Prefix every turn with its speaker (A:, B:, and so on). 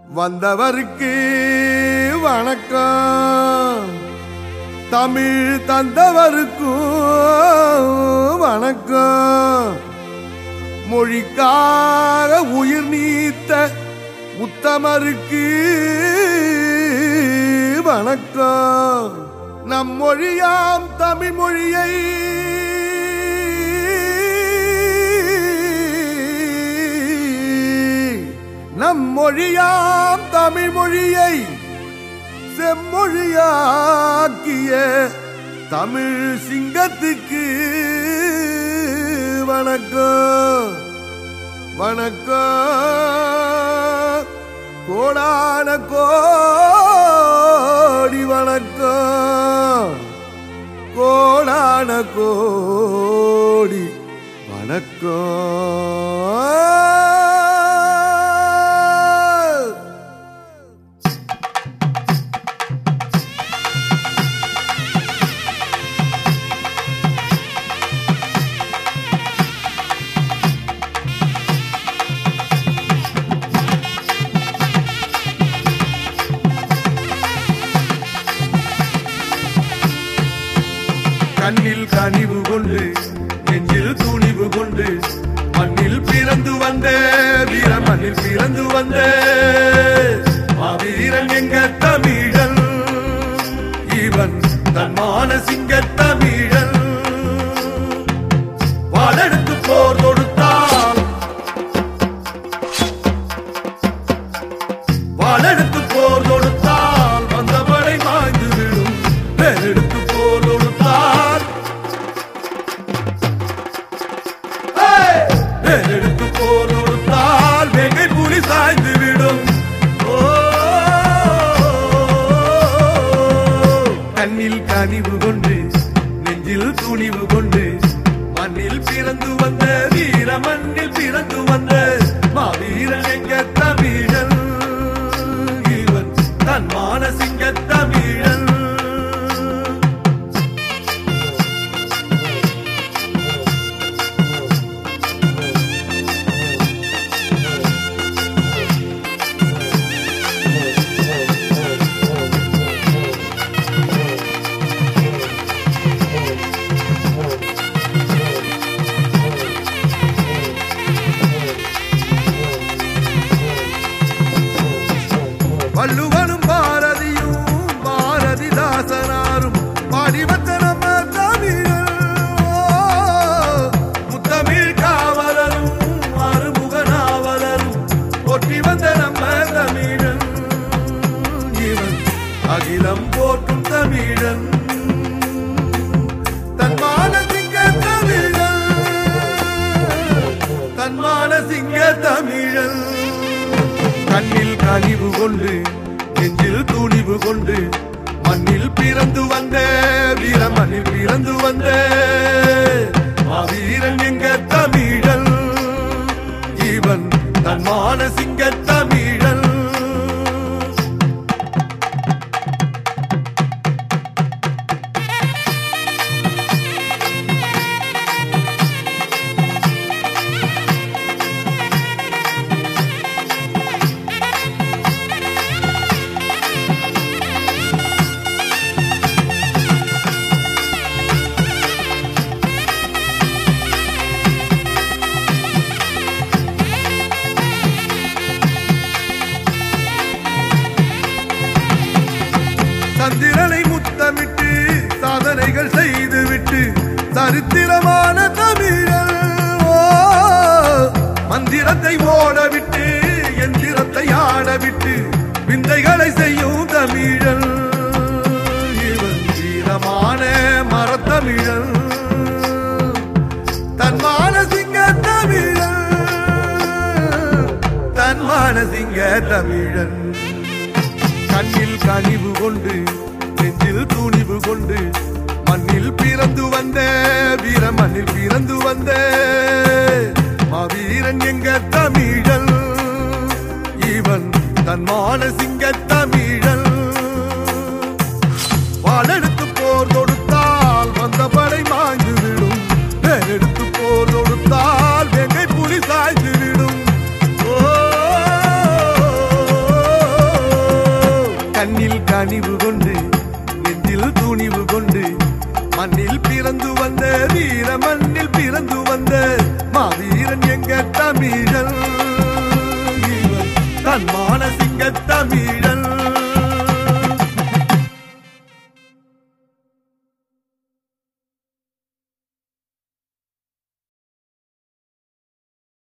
A: வந்தவருக்கு வணக்கம் தமிழ் தந்தவருக்கும் வணக்கம் மொழிக்காக உயிர் நீத்த உத்தமருக்கு வணக்கம் நம் மொழியாம் தமிழ் மொழியை நம் மொழியாம் தமிழ் மொழியை செம்மொழியாக்கிய தமிழ் சிங்கத்துக்கு வணக்கம் வணக்கம் கோடான கோடி வணக்கம் கோடான கோடி வணக்கம் கண்ணில் கனிவு கொண்டு நெஞ்சில் துணிவு கொண்டு மண்ணில் பிறந்து வந்த வீர மண்ணில் பிறந்து வந்த மாவீரன் எங்க தமிழன் இவன் தன்மான சிங்க தமிழன் வாழெடுத்து போர் தொடுத்தால் வாழெடுத்து போர் தொடுத்தால் வந்த படை மாய்ந்து விடும் பேரெடுத்து போர் தொடுத்தால் ஏய்! பேரெடுத்து போர் தொடுத்தால் வெங்கை புலி சாய்ந்து விடும் ஓ! கண்ணில் கனிவு கொண்டு நெஞ்சில் துணிவு கொண்டு மண்ணில் பிறந்து வந்த வீர மண்ணில் பிறந்து வந்த மாவீரன் எங்க தமிழன் இவன் தன் மானசிங்க தமிழன் வள்ளுவனும் பாரதியும் பாரதிதாசனாரும் பாடிவத்த நம்ம தமிழர் முத்தமிழ் காவலரும் மறுமுக நாவலரும் ஒற்றி வந்த நம்ம தமிழன் இவன் அகிலம் போற்றும் தமிழன் தன்மான சிங்க தமிழன் தன்மான சிங்க தமிழன் கண்ணில் கனிவு கொண்டு நெஞ்சில் துணிவு கொண்டு மண்ணில் பிறந்து வந்த வீர மண்ணில் பிறந்து வந்த மாவீரன் எங்க தமிழன் இவன் தன்மான சிங்க தமிழன் சந்திரனை முத்தமிட்டு சாதனைகள் செய்துவிட்டு சரித்திரமான தமிழர் ஓ, மந்திரத்தை ஓடவிட்டு எந்திரத்தை ஆடவிட்டு விந்தைகளை செய்யும் தமிழன் இவன் வீரமான மரத்தமிழன் தன்மான சிங்க தமிழன் தன்மான சிங்க தமிழன் கண்ணில் கனிவு கொண்டு நெஞ்சில் துணிவு கொண்டு மண்ணில் பிறந்து வந்த வீர மண்ணில் பிறந்து வந்த மாவீரன் எங்க தமிழன் இவன் தன்மான சிங்க தமிழன் வாழெடுத்து போர் தொடுத்தால் வந்த படை மாய்ந்து விடும் பேரெடுத்து போர் தொடுத்தால் வெங்கை புலி சாய்ந்து விடும் ஓ கனிவு கொண்டு நெஞ்சில் துணிவு கொண்டு மண்ணில் பிறந்து வந்த வீர மண்ணில் பிறந்து வந்த